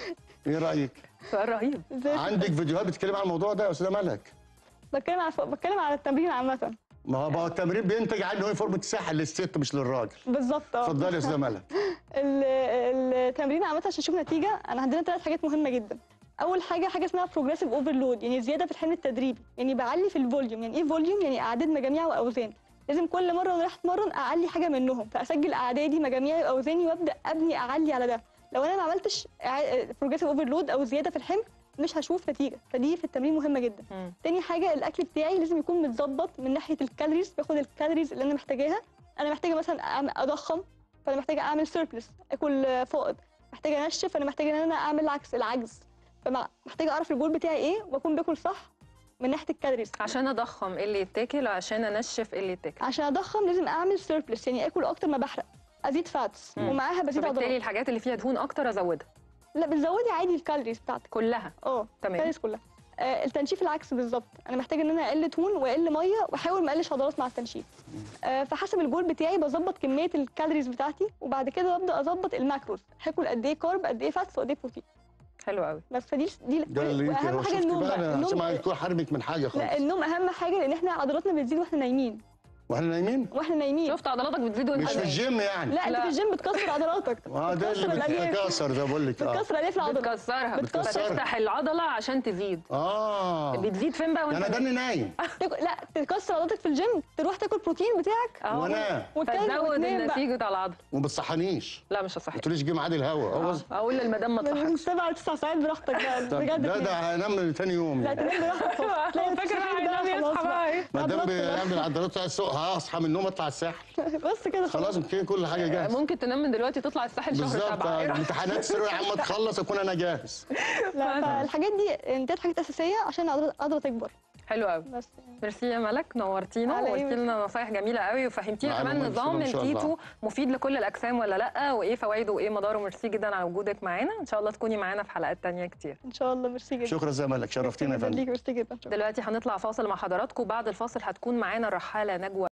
ايه رايك سؤال رهيب ازاي عندك فيديوهات بتتكلم عن الموضوع ده يا استاذه ملك بتكلم على بتكلم على التمرين عامه ما هو بقى التمرين بينتج عنه ايه فورمه الساحه للست مش للراجل بالظبط اه اتفضلي يا استاذه ملك ال- التمرين عامه عشان نشوف نتيجه انا عندنا ثلاث حاجات مهمه جدا اول حاجه حاجه اسمها بروجريسيف اوفرلود يعني زياده في الحمل التدريبي يعني بعلي في الفوليوم يعني ايه فوليوم يعني اعداد مجاميع واوزان لازم كل مره وانا رايح اتمرن اعلي حاجه منهم فاسجل اعدادي مجاميعي واوزاني وابدا ابني اعلي على ده لو انا ما عملتش بروجريسيف اوفرلود او زياده في الحمل مش هشوف نتيجه فدي في التمرين مهمه جدا مم. تاني حاجه الاكل بتاعي لازم يكون متظبط من ناحيه الكالوريز باخد الكالوريز اللي انا محتاجاها انا محتاجه مثلا أعمل- اضخم فانا محتاجه اعمل سيربلس اكل آه، فائض محتاجه انشف فانا محتاجه ان انا اعمل عكس العجز فمحتاجه اعرف الجول بتاعي ايه واكون باكل صح من ناحيه الكالوريز عشان اضخم ايه اللي يتاكل عشان انشف ايه اللي يتاكل عشان اضخم لازم اعمل سيربلس يعني اكل اكتر ما بحرق ازيد فاتس مم. ومعاها بزيد فبالتالي عضلات الحاجات اللي فيها دهون اكتر ازودها لا بتزودي عادي الكالوريز بتاعتك كلها اه تمام. الكالوريز كلها آه التنشيف العكس بالظبط انا محتاجه ان انا اقل دهون واقل ميه واحاول ما اقلش عضلات مع التنشيف آه فحسب الجول بتاعي بظبط كميه الكالوريز بتاعتي وبعد كده ببدا اظبط الماكروز هاكل قد ايه كارب قد ايه فاتس وقد ايه بروتين حلو قوي بس فدي دي ده اللي يمكن واهم هو حاجه شفتي النوم بقى بقى انا عشان ما النوم يكون حرمك من حاجه لا خالص النوم اهم حاجه لان احنا عضلاتنا بتزيد واحنا نايمين واحنا نايمين واحنا نايمين شفت عضلاتك بتزيد وانت مش في نايم. الجيم يعني لا انت لا. في الجيم بتكسر عضلاتك اه ده اللي بتكسر الالياف بتكسر ده بقول لك اه بتكسر الالياف العضله بتكسرها بتكسر. بتفتح العضله عشان تزيد اه بتزيد فين بقى وانت يعني ده نايم؟ اني نايم تاك- لا تكسر عضلاتك في الجيم تروح تاكل بروتين بتاعك اه وانا وتكلم فتزود وتنام بقى النتيجه على العضله وما بتصحنيش لا مش ما صحيح تقوليش جه ميعاد الهوا آه. هو اقول للمدام ما من تصحكش سبع لتسع ساعات براحتك بقى طب بجد ده تنام. ده هنام تاني يوم لا يعني تنام براحتك خالص. تلاقي فاكر الصحيان بقى ده هينام خلاص يصحى بقى. بقى ايه ما دام عضلات بيعمل عضلات السوق هصحى من النوم اطلع الساحل بس كده خلاص خلاص كده كل حاجه جاهزه ممكن تنام من دلوقتي تطلع الساحل شهر بالظبط سبعه آه، إيه رأيك؟ امتحانات الثانويه العامه تخلص اكون انا جاهز لا فالحاجات دي انتهت حاجات اساسيه عشان العضله العضلة تكبر حلو قوي بس يعني. ميرسي يا ملك نورتينا على إيه وقلتي بس؟ لنا نصايح جميله قوي وفهمتينا كمان معلومات نظام مفيدة إن شاء الله. الكيتو مفيد لكل الاجسام ولا لا وايه فوائده وايه مضاره ميرسي جدا على وجودك معانا ان شاء الله تكوني معانا في حلقات تانية كتير ان شاء الله ميرسي جدا شكرا زي مالك شرفتينا يا جدا فندم ليك ميرسي جدا شكراً. دلوقتي هنطلع فاصل مع حضراتكم بعد الفاصل هتكون معانا الرحاله نجوى